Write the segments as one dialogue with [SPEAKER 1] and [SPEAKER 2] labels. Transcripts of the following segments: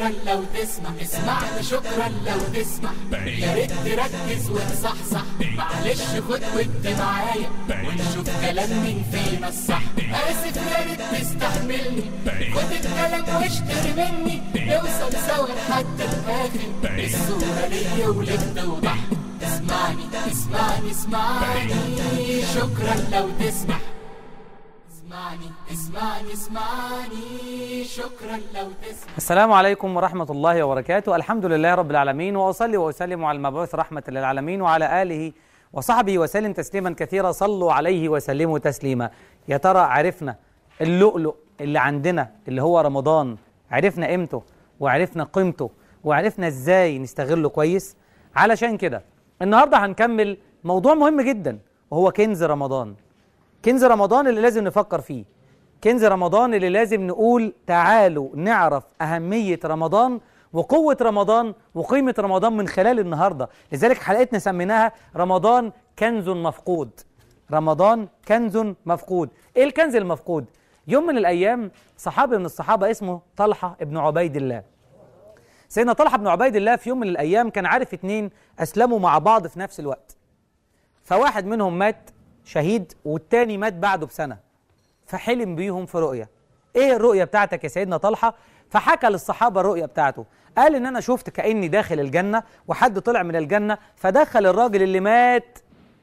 [SPEAKER 1] لو تسمع اسمعنا شكرا لو تسمع يا ريت تركز وتصحصح معلش خد ودي معايا ونشوف كلام مين فينا الصح اسف يا ريت تستحملني خد الكلام واشتري مني نوصل سوا لحد الاخر الصورة ليا ولك توضح اسمعني اسمعني اسمعني شكرا لو تسمع اسمعني اسمعني اسمعني شكرا لو تسمع
[SPEAKER 2] السلام عليكم ورحمة الله وبركاته الحمد لله رب العالمين وأصلي وأسلم على المبعوث رحمة للعالمين وعلى آله وصحبه وسلم تسليما كثيرا صلوا عليه وسلموا تسليما يا ترى عرفنا اللؤلؤ اللي عندنا اللي هو رمضان عرفنا قيمته وعرفنا قيمته وعرفنا ازاي نستغله كويس علشان كده النهارده هنكمل موضوع مهم جدا وهو كنز رمضان كنز رمضان اللي لازم نفكر فيه كنز رمضان اللي لازم نقول تعالوا نعرف أهمية رمضان وقوة رمضان وقيمة رمضان من خلال النهاردة لذلك حلقتنا سميناها رمضان كنز مفقود رمضان كنز مفقود ايه الكنز المفقود يوم من الأيام صحابي من الصحابة اسمه طلحة ابن عبيد الله سيدنا طلحة بن عبيد الله في يوم من الأيام كان عارف اتنين أسلموا مع بعض في نفس الوقت فواحد منهم مات شهيد والتاني مات بعده بسنة فحلم بيهم في رؤية ايه الرؤية بتاعتك يا سيدنا طلحة فحكى للصحابة الرؤية بتاعته قال ان انا شفت كأني داخل الجنة وحد طلع من الجنة فدخل الراجل اللي مات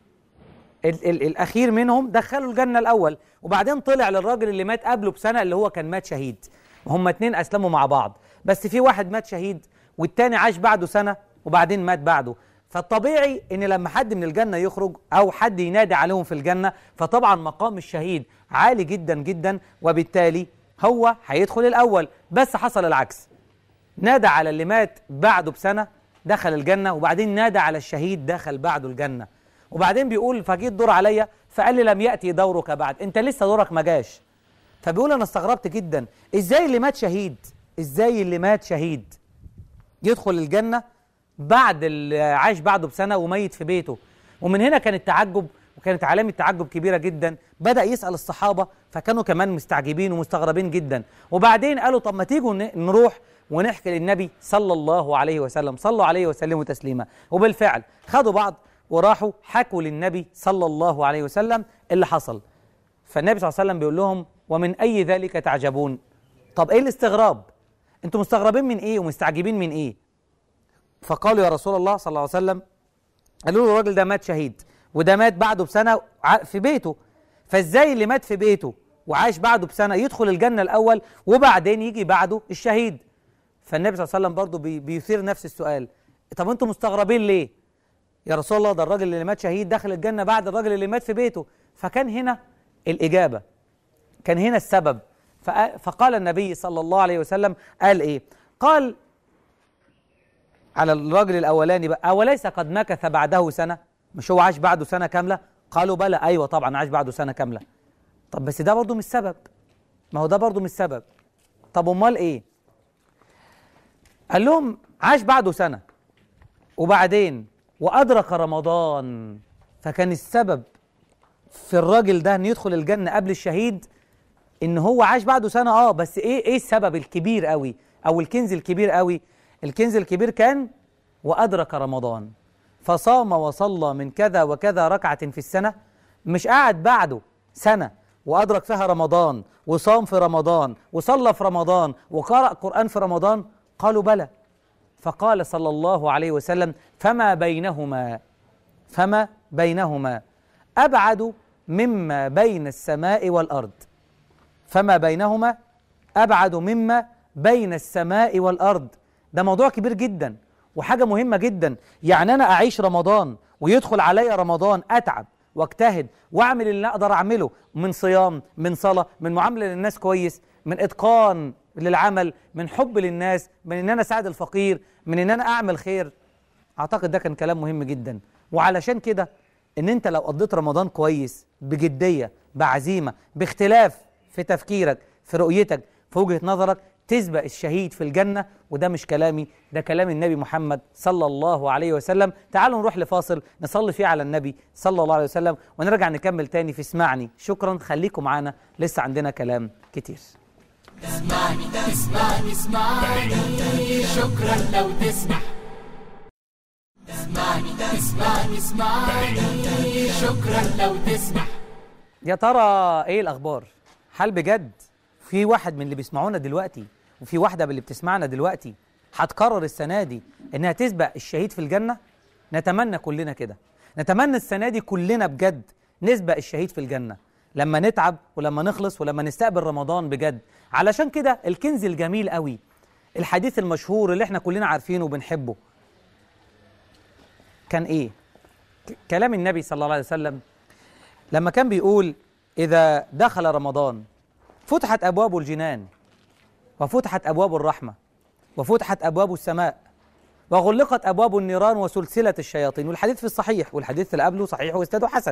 [SPEAKER 2] ال ال الاخير منهم دخله الجنة الاول وبعدين طلع للراجل اللي مات قبله بسنة اللي هو كان مات شهيد وهم اتنين اسلموا مع بعض بس في واحد مات شهيد والتاني عاش بعده سنة وبعدين مات بعده فالطبيعي ان لما حد من الجنة يخرج او حد ينادي عليهم في الجنة فطبعا مقام الشهيد عالي جدا جدا وبالتالي هو هيدخل الاول بس حصل العكس نادى على اللي مات بعده بسنة دخل الجنة وبعدين نادى على الشهيد دخل بعده الجنة وبعدين بيقول فجيت دور عليا فقال لي لم يأتي دورك بعد انت لسه دورك ما جاش فبيقول انا استغربت جدا ازاي اللي مات شهيد ازاي اللي مات شهيد يدخل الجنة بعد اللي عاش بعده بسنة وميت في بيته ومن هنا كان التعجب وكانت علامة تعجب كبيرة جدا بدأ يسأل الصحابة فكانوا كمان مستعجبين ومستغربين جدا وبعدين قالوا طب ما تيجوا نروح ونحكي للنبي صلى الله عليه وسلم صلوا عليه وسلموا تسليما وبالفعل خدوا بعض وراحوا حكوا للنبي صلى الله عليه وسلم اللي حصل فالنبي صلى الله عليه وسلم بيقول لهم ومن أي ذلك تعجبون طب ايه الاستغراب انتم مستغربين من ايه ومستعجبين من ايه فقالوا يا رسول الله صلى الله عليه وسلم قالوا له الراجل ده مات شهيد وده مات بعده بسنة في بيته فازاي اللي مات في بيته وعاش بعده بسنة يدخل الجنة الأول وبعدين يجي بعده الشهيد فالنبي صلى الله عليه وسلم برضه بي بيثير نفس السؤال طب انتم مستغربين ليه يا رسول الله ده الراجل اللي مات شهيد دخل الجنة بعد الراجل اللي مات في بيته فكان هنا الإجابة كان هنا السبب فقال النبي صلى الله عليه وسلم قال ايه قال على الراجل الاولاني بقى اوليس قد مكث بعده سنه مش هو عاش بعده سنه كامله قالوا بلى ايوه طبعا عاش بعده سنه كامله طب بس ده برضه مش سبب ما هو ده برضه مش سبب طب امال ايه قال لهم عاش بعده سنه وبعدين وادرك رمضان فكان السبب في الراجل ده ان يدخل الجنه قبل الشهيد ان هو عاش بعده سنه اه بس ايه ايه السبب الكبير قوي او الكنز الكبير قوي الكنز الكبير كان وادرك رمضان فصام وصلى من كذا وكذا ركعه في السنه مش قاعد بعده سنه وادرك فيها رمضان وصام في رمضان وصلى في رمضان وقرأ قرآن في رمضان قالوا بلى فقال صلى الله عليه وسلم فما بينهما فما بينهما أبعد مما بين السماء والأرض فما بينهما أبعد مما بين السماء والأرض ده موضوع كبير جدا وحاجة مهمة جدا يعني أنا أعيش رمضان ويدخل عليا رمضان أتعب واجتهد واعمل اللي اقدر اعمله من صيام من صلاه من معامله للناس كويس من اتقان للعمل من حب للناس من ان انا اساعد الفقير من ان انا اعمل خير اعتقد ده كان كلام مهم جدا وعلشان كده ان انت لو قضيت رمضان كويس بجديه بعزيمه باختلاف في تفكيرك في رؤيتك في وجهه نظرك تسبق الشهيد في الجنة وده مش كلامي ده كلام النبي محمد صلى الله عليه وسلم تعالوا نروح لفاصل نصلي فيه على النبي صلى الله عليه وسلم ونرجع نكمل تاني في اسمعني شكرا خليكم معانا لسه عندنا كلام كتير
[SPEAKER 1] اسمعني اسمعني اسمعني شكرا لو تسمح اسمعني اسمعني اسمعني شكرا لو تسمح
[SPEAKER 2] يا ترى ايه الاخبار هل بجد في واحد من اللي بيسمعونا دلوقتي وفي واحده من اللي بتسمعنا دلوقتي هتقرر السنه دي انها تسبق الشهيد في الجنه نتمنى كلنا كده نتمنى السنه دي كلنا بجد نسبق الشهيد في الجنه لما نتعب ولما نخلص ولما نستقبل رمضان بجد علشان كده الكنز الجميل قوي الحديث المشهور اللي احنا كلنا عارفينه وبنحبه كان ايه ك- كلام النبي صلى الله عليه وسلم لما كان بيقول إذا دخل رمضان فتحت أبواب الجنان وفتحت أبواب الرحمة وفتحت أبواب السماء وغلقت أبواب النيران وسلسلة الشياطين والحديث في الصحيح والحديث اللي قبله صحيح واستاذه حسن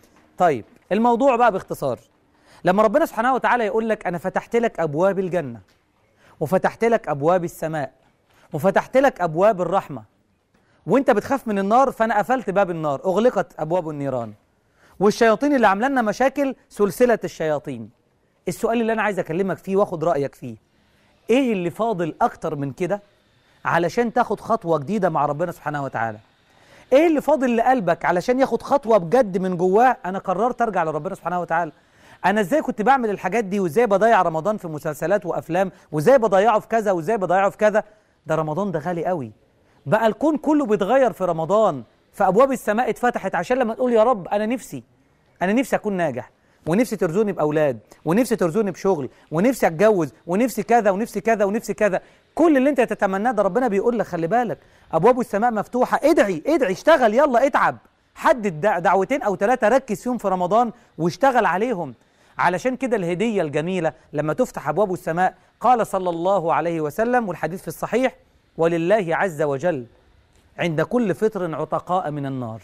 [SPEAKER 2] طيب الموضوع بقى باختصار لما ربنا سبحانه وتعالى يقول لك أنا فتحت لك أبواب الجنة وفتحت لك أبواب السماء وفتحت لك أبواب الرحمة وانت بتخاف من النار فأنا قفلت باب النار أغلقت أبواب النيران والشياطين اللي عامله لنا مشاكل سلسله الشياطين السؤال اللي انا عايز اكلمك فيه واخد رايك فيه ايه اللي فاضل اكتر من كده علشان تاخد خطوه جديده مع ربنا سبحانه وتعالى ايه اللي فاضل لقلبك علشان ياخد خطوه بجد من جواه انا قررت ارجع لربنا سبحانه وتعالى انا ازاي كنت بعمل الحاجات دي وازاي بضيع رمضان في مسلسلات وافلام وازاي بضيعه في كذا وازاي بضيعه في كذا ده رمضان ده غالي قوي بقى الكون كله بيتغير في رمضان فابواب السماء اتفتحت عشان لما تقول يا رب انا نفسي انا نفسي اكون ناجح ونفسي ترزقني باولاد ونفسي ترزقني بشغل ونفسي اتجوز ونفسي كذا ونفسي كذا ونفسي كذا كل اللي انت تتمناه ده ربنا بيقول لك خلي بالك ابواب السماء مفتوحه ادعي ادعي اشتغل يلا اتعب حدد دع- دعوتين او ثلاثه ركز فيهم في رمضان واشتغل عليهم علشان كده الهديه الجميله لما تفتح ابواب السماء قال صلى الله عليه وسلم والحديث في الصحيح ولله عز وجل عند كل فطر عتقاء من النار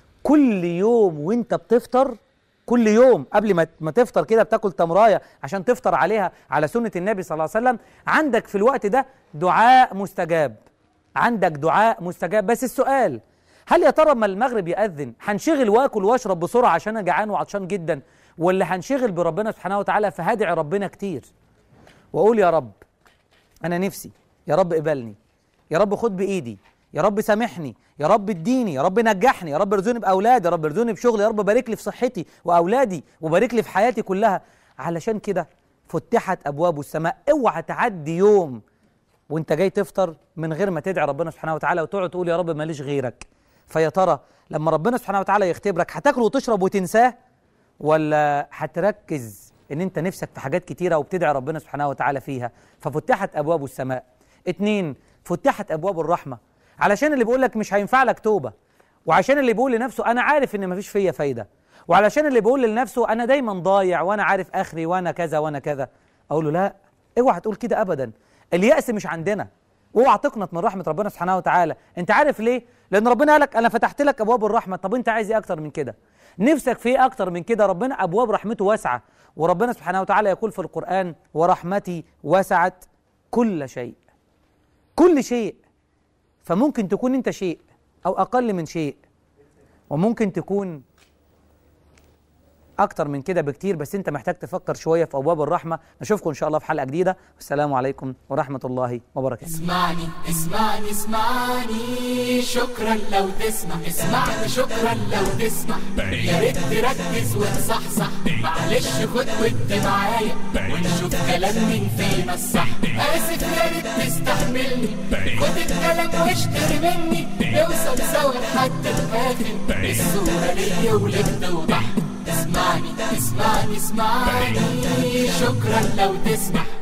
[SPEAKER 2] كل يوم وانت بتفطر كل يوم قبل ما ما تفطر كده بتاكل تمرايه عشان تفطر عليها على سنه النبي صلى الله عليه وسلم عندك في الوقت ده دعاء مستجاب عندك دعاء مستجاب بس السؤال هل يا ترى اما المغرب يأذن هنشغل واكل واشرب بسرعه عشان انا جعان وعطشان جدا ولا هنشغل بربنا سبحانه وتعالى فهدعي ربنا كتير واقول يا رب انا نفسي يا رب قبلني يا رب خد بايدي يا رب سامحني يا رب اديني يا رب نجحني يا رب ارزقني باولاد يا رب ارزقني بشغل يا رب بارك لي في صحتي واولادي وبارك لي في حياتي كلها علشان كده فتحت ابواب السماء اوعى تعدي يوم وانت جاي تفطر من غير ما تدعي ربنا سبحانه وتعالى وتقعد تقول يا رب ماليش غيرك فيا ترى لما ربنا سبحانه وتعالى يختبرك هتاكل وتشرب وتنساه ولا هتركز ان انت نفسك في حاجات كتيره وبتدعي ربنا سبحانه وتعالى فيها ففتحت ابواب السماء اتنين فتحت ابواب الرحمه علشان اللي بيقول لك مش هينفع لك توبه وعشان اللي بيقول لنفسه انا عارف ان مفيش فيا فايده وعلشان اللي بيقول لنفسه انا دايما ضايع وانا عارف اخري وانا كذا وانا كذا اقول له لا اوعى تقول كده ابدا اليأس مش عندنا واوعى تقنط من رحمه ربنا سبحانه وتعالى انت عارف ليه لان ربنا قالك انا فتحت لك ابواب الرحمه طب انت عايز ايه اكتر من كده نفسك في ايه اكتر من كده ربنا ابواب رحمته واسعه وربنا سبحانه وتعالى يقول في القران ورحمتي وسعت كل شيء كل شيء فممكن تكون انت شيء او اقل من شيء وممكن تكون اكتر من كده بكتير بس انت محتاج تفكر شويه في ابواب الرحمه نشوفكم ان شاء الله في حلقه جديده والسلام عليكم ورحمه الله وبركاته
[SPEAKER 1] اسمعني اسمعني اسمعني شكرا لو تسمع اسمعني شكرا لو تسمع يا ريت تركز وتصحصح معلش خد ودي معايا ونشوف كلام مين فينا الصح اسف يا ريت تستحملني خد الكلام واشتري مني نوصل سوا لحد الاخر الصوره ليا ولك توضح اسمعني اسمعني اسمعني شكرا لو تسمع